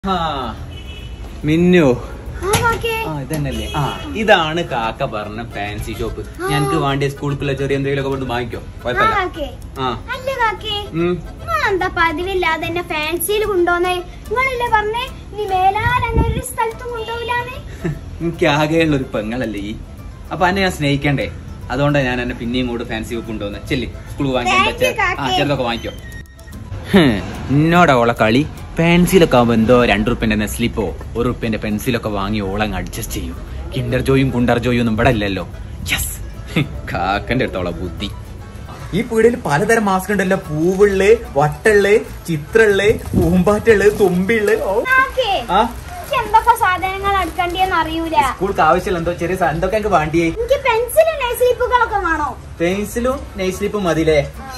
ആ മിന്നു ആ കാക്കേ ആ ഇതന്നല്ലേ ആ ഇതാണ് കാക്ക പറഞ്ഞ ഫാൻസി ഷോപ്പ് ഞങ്ങക്ക് വേണ്ടിയ സ്കൂളിലുള്ള ചെറിയ എന്തെങ്കിലും ഒക്കെ വാങ്ങിക്കോ ആ കുഴപ്പമില്ല കാക്കേ ആ അല്ല കാക്കേ ഉം. എന്താ പതിവില്ലാതെ എന്നെ ഫാൻസിയിൽ കൊണ്ടുവന്നേ നിങ്ങളല്ലേ പറഞ്ഞേ നീ മേലാൽ എന്നെ ഒരു സ്ഥലത്തും കൊണ്ടുപോകില്ലാന്ന് എനിക്ക് ആകെയുള്ള ഒരു പെങ്ങളല്ലേ ഈ അപ്പൊ എന്നെ ഞാൻ സ്നേഹിക്കണ്ടേ അതുകൊണ്ടാണ് ഞാൻ എന്നെ പിന്നെയും കൂടെ ഫാൻസി കൊണ്ടുവന്നത് ചെല്ലി സ്കൂൾ വാങ്ങിക്കാൻ Thank you, പറ്റിയ ആ കാക്കേ. ചെറുതൊക്കെ വാങ്ങിക്കോ എന്നോടാ ഓളെ കളി പെൻസിലൊക്കെ ആവുമ്പോ എന്തോ രണ്ടു റുപ്യന്റെ നെസ്ലിപ്പോ ഒരു റുപ്യന്റെ പെൻസിലൊക്കെ വാങ്ങി ഓളങ്ങ് അഡ്ജസ്റ്റ് ചെയ്യും കിൻഡർ ജോയും കുണ്ടർ ജോയും ഒന്നും ഇവിടെ ഇല്ലല്ലോ യെസ് കാക്കന്റെ അടുത്തോളെ ബുദ്ധി ഈ പീടിയിൽ പലതരം മാസ്ക് ഉണ്ടല്ലോ പൂവുള്ള് വട്ടുള്ള് ചിത്രള്ള് പൂമ്പാറ്റുള്ള് തുമ്പിള്ള് ഓ കാക്കേ ആ എനിക്ക് എന്തൊക്കെ സാധനങ്ങൾ എടുക്കണ്ടിയെന്ന് അറിയൂല സ്കൂൾക്ക് ആവശ്യമുള്ള എന്തോ ചെറിയ സാ- എന്തൊക്കെ എനിക്ക് വേണ്ടിയേ എനിക്ക് പെൻസിലും നൈസ്ലിപ്പുകളൊക്കെ വേണോ പെൻസിലും നെയ്സ്ലിപ്പും മതിലേ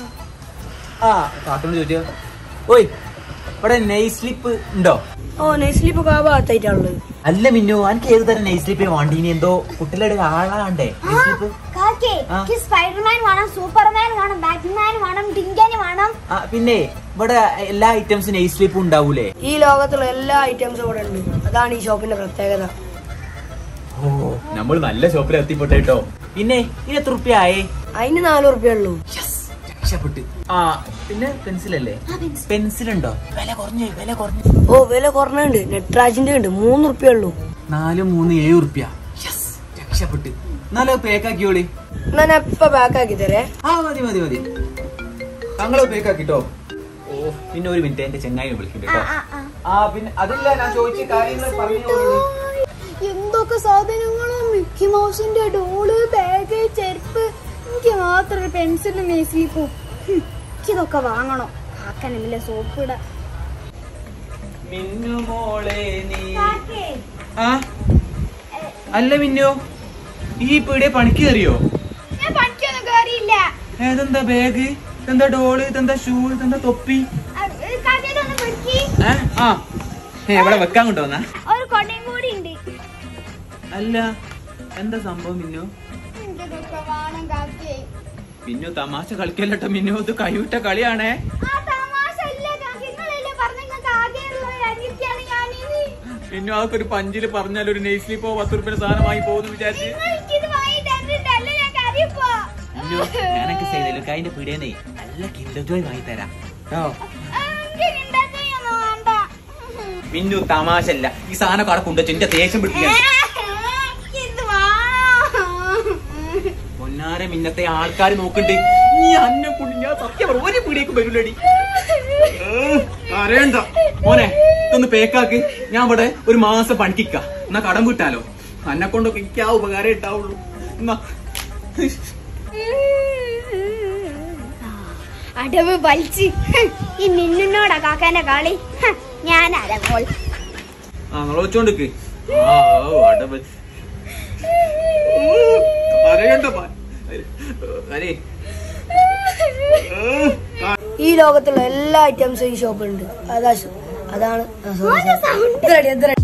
ആ കാക്കനോട് ചോദിച്ചോ ഓയ് ഇവിടെ നെയ്സ്ലിപ്പ് ഉണ്ടോ ഓ നെസ്ലിപ്പ് ആ ഭാഗത്തായിട്ടുള്ളത് അല്ല മിന്നു എനിക്ക് ഏത് തരം നെയ്സ്ലിപ്പ് വേണ്ടീനി എന്തോ കുട്ടികളുടെ ആളാണ്ടേ നെയ്സ്ലിപ്പ് കാക്കേ ആ. എനിക്ക് സ്പൈഡർമാൻ വേണം സൂപ്പർമാൻ വേണം ബാറ്റ്മാൻ വേണം ഡിങ്കന് വേണം ആ പിന്നെ ഇവിടെ എല്ലാ ഐറ്റംസും നെയ്സ്ലിപ്പും ഉണ്ടാവൂലേ ഈ ലോകത്തുള്ള എല്ലാ ഐറ്റംസും ഇവിടെ ഉണ്ട് അതാണ് ഈ ഷോപ്പിന്റെ പ്രത്യേകത ഓ നമ്മൾ നല്ല ഷോപ്പിൽ എത്തിപ്പെട്ടെ കേട്ടോ പിന്നെ ഇത് എത്ര റുപ്യ ആയേ അതിന് നാല് ഉറുപ്പ്യ ഉള്ളൂ രക്ഷപ്പെട്ട് ആ പിന്നെ പെൻസിലല്ലേ പെൻസിൽ ഉണ്ടോ വില കുറഞ്ഞു വില കുറഞ്ഞു ഓ വില കുറഞ്ഞുണ്ട് നെട്രാജിന്റെ ഉണ്ട് മൂന്ന് ഉറുപ്പ്യ ഉള്ളൂ നാല് മൂന്ന് ഏഴ് റുപ്യ യെസ് രക്ഷപ്പെട്ട് എന്നാലോ പേക്കാക്കിയോളി എന്നാ ഞാൻ ഇപ്പൊ ബാക്ക് ആക്കി തരേ ആ മതി മതി മതി താങ്കളെ പേക്കാക്കിട്ടോ ഓ പിന്നെ ഒരു മിനിറ്റ് എന്റെ ചെങ്ങായി വിളിക്കുന്നുണ്ട് ആ, കേട്ടോ ആ, ആ. ആ പിന്നെ അതില്ല ഞാൻ ചോദിച്ച കാര്യങ്ങൾ പറഞ്ഞു എന്തൊക്കെ സാധനങ്ങളും മിക്കി മൗസിന്റെ ഡോള് ബാഗ് ചെരുപ്പ് എനിക്ക് മാത്രം പെൻസിലും മേസിലിപ്പും എനിക്കിതൊക്കെ വാങ്ങണം കാക്കനല്ലേ സോപ്പ് ഇട മിന്നു മോളെ നീ ആ അല്ല മിന്നു ഈ പീടിയെ പണിക്ക് കയറിയോ ഞാൻ പണിക്കൊന്നും കയറിയില്ല ഏതെന്താ ബാഗ് ഇതെന്താ ഡോള് ഇതെന്താ ഷൂ ഇതെന്താ തൊപ്പി കാക്കയിലൊന്ന് പിടിക്ക് ഏ ആ ഏ, ഇവിടെ വെക്കാൻ കൊണ്ടുവന്നാ ഒരു കൊടയും കൂടി ഉണ്ട് അല്ല എന്താ സംഭവം മിന്നു എനിക്കിതൊക്കെ വേണം കാക്കേ മിന്നു തമാശ കളിക്കല്ലോ മിന്നു ഇത് കൈവിട്ട കളിയാണേ ആ തമാശ അല്ല കാക്കേ നിങ്ങളല്ലേ പറഞ്ഞ നിങ്ങൾക്ക് ആകെയുള്ള ഒരു അനിയത്തിയാണ് ഞാനിനി മിന്നു അതൊക്കെ ഒരു പഞ്ചില് പറഞ്ഞാൽ ഒരു നെയ്സ്ലിപ്പോ പത്ത് റുപ്യ സാധനം വാങ്ങി പോകുന്നു വിചാരിച്ച് നിങ്ങൾ എനിക്കിത് വാങ്ങി തന്നിട്ടല്ല ഞാൻ കറിയപ്പോ മിന്നു ഞാനൊക്കെ ചെയ്തല്ലോ കൈന്റെ പീടിയെന്നേ നല്ല കിൻഡർ ജോയ് വാങ്ങി തരാം കേട്ടോ എനിക്ക് ഉണ്ടാക്കിയൊന്നും വേണ്ട മിന്നു തമാശല്ല ഈ സാധനം അവിടെ കൊണ്ടുവച്ചു എന്റെ ദേഷ്യം പിടിക്കില്ല ഇത് വേണം പൊന്നാരെ മിന്നത്തെ ആൾക്കാർ നോക്കണ്ട് നീ അന്നെ കൊണ്ട് ഞാൻ സത്യം പറഞ്ഞ ഒരു പീടിയേക്ക് വരൂലടി അറിയണ്ട മോനെ ഇതൊന്ന് പേക്കാക്ക് ഞാൻ ഇവിടെ ഒരു മാസം പണിക്കിക്ക എന്നാ കടം വിട്ടാലോ അന്നെ കൊണ്ടൊക്കെ എനിക്ക് ആ ഉപകാരം ഉണ്ടാവുള്ളൂ എന്നാ അടവ് വലിച്ച് ഈ മിന്നിനോടാ കാക്കാന്റെ കളി ഞാൻ അടങ്ങോൾ ആ നിങ്ങൾ വെച്ചോണ്ടിക്ക് ആ ഓ, അടവ്. അറിയണ്ട പ- അരേ ഈ ലോകത്തുള്ള എല്ലാ ഐറ്റംസും ഈ ഷോപ്പിലുണ്ട് അതാ ഷോ- അതാണ് ആ, sorry, sorry. ഇത് ready, ഇത് ready.